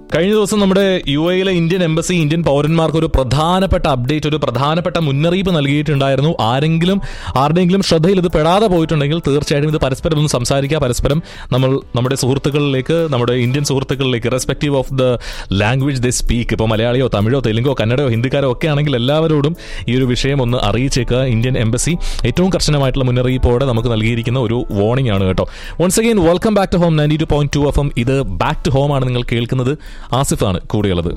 കഴിഞ്ഞ ദിവസം നമ്മുടെ യു എയിലെ ഇന്ത്യൻ എംബസി ഇന്ത്യൻ പൗരന്മാർക്ക് ഒരു പ്രധാനപ്പെട്ട അപ്ഡേറ്റ് ഒരു പ്രധാനപ്പെട്ട മുന്നറിയിപ്പ് നൽകിയിട്ടുണ്ടായിരുന്നു ആരെങ്കിലും ആരുടെയെങ്കിലും ശ്രദ്ധയിൽ ഇത് പെടാതെ പോയിട്ടുണ്ടെങ്കിൽ തീർച്ചയായിട്ടും ഇത് പരസ്പരം ഒന്ന് സംസാരിക്കുക പരസ്പരം നമ്മൾ നമ്മുടെ സുഹൃത്തുക്കളിലേക്ക് നമ്മുടെ ഇന്ത്യൻ സുഹൃത്തുക്കളിലേക്ക് respective of the language they speak ഇപ്പോൾ മലയാളിയോ തമിഴോ തെലുങ്കോ കന്നഡയോ ഹിന്ദിക്കാരോ ഒക്കെ ആണെങ്കിൽ എല്ലാവരോടും ഈ ഒരു വിഷയം ഒന്ന് അറിയിച്ചേക്കുക ഇന്ത്യൻ എംബസി ഏറ്റവും കർശനമായിട്ടുള്ള മുന്നറിയിപ്പോടെ നമുക്ക് നൽകിയിരിക്കുന്ന ഒരു വാർണിംഗ് ആണ് കേട്ടോ once again welcome back to home ninety two point two F M ഇത് ബാക്ക് ടു ഹോം ആണ് നിങ്ങൾ കേൾക്കുന്നത് ആസിഫാണ് കൂടെയുള്ളത്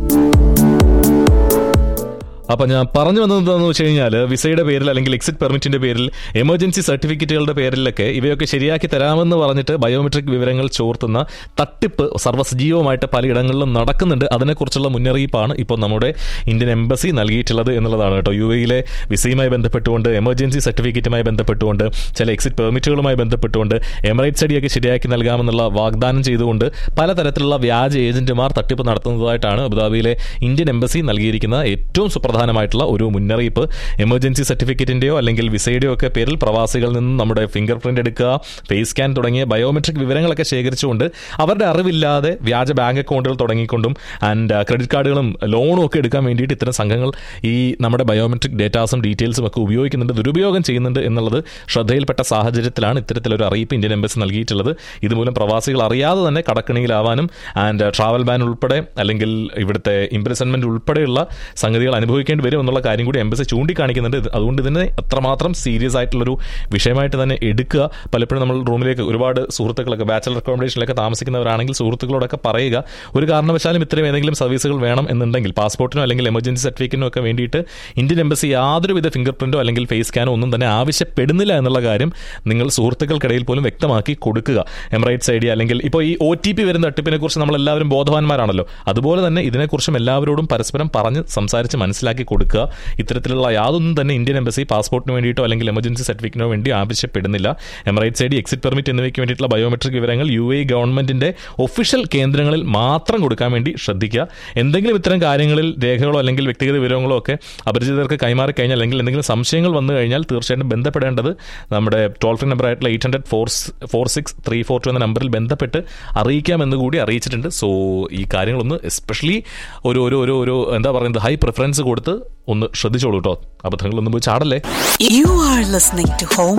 അപ്പൊ ഞാൻ പറഞ്ഞു വന്നത് എന്താണെന്ന് വെച്ച് കഴിഞ്ഞാൽ വിസയുടെ പേരിൽ അല്ലെങ്കിൽ എക്സിറ്റ് പെർമിറ്റിന്റെ പേരിൽ എമർജൻസി സർട്ടിഫിക്കറ്റുകളുടെ പേരിലൊക്കെ ഇവയൊക്കെ ശരിയാക്കി തരാമെന്ന് പറഞ്ഞിട്ട് ബയോമെട്രിക് വിവരങ്ങൾ ചോർത്തുന്ന തട്ടിപ്പ് സർവ്വസജീവമായിട്ട് പലയിടങ്ങളിലും നടക്കുന്നുണ്ട് അതിനെക്കുറിച്ചുള്ള മുന്നറിയിപ്പാണ് ഇപ്പോൾ നമ്മുടെ ഇന്ത്യൻ എംബസി നൽകിയിട്ടുള്ളത് എന്നുള്ളതാണ് കേട്ടോ യു എയിലെ വിസയുമായി ബന്ധപ്പെട്ടുകൊണ്ട് എമർജൻസി സർട്ടിഫിക്കറ്റുമായി ബന്ധപ്പെട്ടുകൊണ്ട് ചില എക്സിറ്റ് പെർമിറ്റുകളുമായി ബന്ധപ്പെട്ടുകൊണ്ട് എമിറേറ്റ്സ് അടിയൊക്കെ ശരിയാക്കി നൽകാമെന്നുള്ള വാഗ്ദാനം ചെയ്തുകൊണ്ട് പലതരത്തിലുള്ള വ്യാജ ഏജന്റുമാർ തട്ടിപ്പ് നടത്തുന്നതായിട്ടാണ് അബുദാബിയിലെ ഇന്ത്യൻ എംബസി നൽകിയിരിക്കുന്ന ഏറ്റവും സുപ്രധാനമായിട്ടുള്ള ഒരു മുന്നറിയിപ്പ് എമർജൻസി സർട്ടിഫിക്കറ്റിന്റെയോ അല്ലെങ്കിൽ വിസയുടെയോ ഒക്കെ പേരിൽ പ്രവാസികളിൽ നിന്ന് നമ്മുടെ ഫിംഗർ പ്രിന്റ് എടുക്കുക ഫേസ് സ്കാൻ തുടങ്ങിയ ബയോമെട്രിക് വിവരങ്ങളൊക്കെ ശേഖരിച്ചുകൊണ്ട് അവരുടെ അറിവില്ലാതെ വ്യാജ ബാങ്ക് അക്കൗണ്ടുകൾ തുടങ്ങിക്കൊണ്ടും ആൻഡ് ക്രെഡിറ്റ് കാർഡുകളും ലോണും ഒക്കെ എടുക്കാൻ വേണ്ടിയിട്ട് ഇത്തരം സംഘങ്ങൾ ഈ നമ്മുടെ ബയോമെട്രിക് ഡേറ്റാസും ഡീറ്റെയിൽസും ഒക്കെ ഉപയോഗിക്കുന്നുണ്ട് ദുരുപയോഗം ചെയ്യുന്നുണ്ട് എന്നുള്ളത് ശ്രദ്ധയിൽപ്പെട്ട സാഹചര്യത്തിലാണ് ഇത്തരത്തിലൊരു അറിയിപ്പ് ഇന്ത്യൻ എംബസി നൽകിയിട്ടുള്ളത് ഇതുമൂലം പ്രവാസികൾ അറിയാതെ തന്നെ കടക്കണിയിലാവാനും ആൻഡ് ട്രാവൽ ബാൻ ഉൾപ്പെടെ അല്ലെങ്കിൽ ഇവിടുത്തെ ഇംപ്രസൺമെന്റ് ഉൾപ്പെടെയുള്ള സംഗതികൾ അനുഭവിക്കേണ്ടി വരും എന്നുള്ള കാര്യം കൂടി എംബസി ചൂണ്ടിക്കാണിക്കുന്നുണ്ട് ഇത് അതുകൊണ്ട് ഇതിനെ അത്രമാത്രം സീരിയസ് ആയിട്ടുള്ളൊരു വിഷയമായിട്ട് തന്നെ എടുക്കുക പലപ്പോഴും നമ്മൾ റൂമിലേക്ക് ഒരുപാട് സുഹൃത്തുക്കളൊക്കെ ബാച്ചലർ അക്കോമഡേഷനിലൊക്കെ താമസിക്കുന്നവരാണെങ്കിൽ സുഹൃത്തുക്കളോടൊക്കെ പറയുക ഒരു കാരണവശാലും ഇത്രയും ഏതെങ്കിലും സർവീസുകൾ വേണം എന്നുണ്ടെങ്കിൽ പാസ്പോർട്ടിനോ അല്ലെങ്കിൽ എമർജൻസി സർട്ടിഫിക്കറ്റിനോ ഒക്കെ വേണ്ടിയിട്ട് ഇന്ത്യൻ എംബസി യാതൊരുവിധ ഫിംഗർ പ്രിന്റോ അല്ലെങ്കിൽ ഫേസ് സ്കാനോ ഒന്നും തന്നെ ആവശ്യപ്പെടുന്നില്ല എന്നുള്ള കാര്യം നിങ്ങൾ സുഹൃത്തുക്കൾക്കിടയിൽ പോലും വ്യക്തമാക്കി കൊടുക്കുക എമറേറ്റ്സ് ഐ ഡി അല്ലെങ്കിൽ ഇപ്പോൾ ഈ ഒ ടി പി വരുന്ന തട്ടിപ്പിനെ കുറിച്ച് നമ്മൾ എല്ലാവരും ബോധവാന്മാരാണല്ലോ അതുപോലെ തന്നെ ഇതിനെക്കുറിച്ചും എല്ലാവരോടും പരസ്പരം പറഞ്ഞ് സംസാരിച്ച് മനസ്സിലാക്കി കൊടുക്കുക ഇത്തരത്തിലുള്ള യാതൊന്നും തന്നെ ഇന്ത്യൻ എംബസി പാസ്പോർട്ടിന് വേണ്ടിയിട്ടോ അല്ലെങ്കിൽ എമർജൻസി സർട്ടിഫിക്കറ്റിനോ വേണ്ടി ആവശ്യപ്പെടുന്നില്ല Emirates I D exit permit എന്നിവയ്ക്ക് വേണ്ടിയിട്ടുള്ള ബയോമെട്രിക് വിവരങ്ങൾ യു എ ഗവൺമെന്റിന്റെ ഒഫീഷ്യൽ കേന്ദ്രങ്ങളിൽ മാത്രം കൊടുക്കാൻ വേണ്ടി ശ്രദ്ധിക്കുക എന്തെങ്കിലും ഇത്തരം കാര്യങ്ങളിൽ രേഖകളോ അല്ലെങ്കിൽ വ്യക്തിഗത വിവരങ്ങളോ ഒക്കെ അപരിചിതർക്ക് കൈമാറി കഴിഞ്ഞാൽ അല്ലെങ്കിൽ എന്തെങ്കിലും സംശയങ്ങൾ വന്നു കഴിഞ്ഞാൽ തീർച്ചയായിട്ടും ബന്ധപ്പെടേണ്ടത് നമ്മുടെ ടോൾ ഫ്രീ നമ്പർ ആയിട്ടുള്ള eight hundred four four six three four two എന്ന നമ്പറിൽ ബന്ധപ്പെട്ട് അറിയിക്കാമെന്ന് കൂടി അറിയിച്ചിട്ടുണ്ട് സോ ഈ കാര്യങ്ങളൊന്ന് എസ്പെഷ്യലി ഒരു ഒരു ഒരു ഒരു എന്താ പറയുന്നത് ഹൈ പ്രിഫറൻസ് കൊടുത്ത് ഒന്ന് ശ്രദ്ധിച്ചോളൂ കേട്ടോ അബദ്ധങ്ങളൊന്നും പോയി ചാടല്ലേ You are listening to Home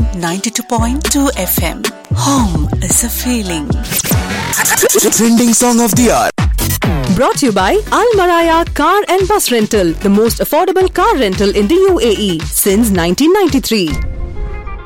92.2 FM. Home is a feeling. Trending song of the hour. Brought to you by Al Maraya Car and Bus Rental, the most affordable car rental in the UAE since 1993.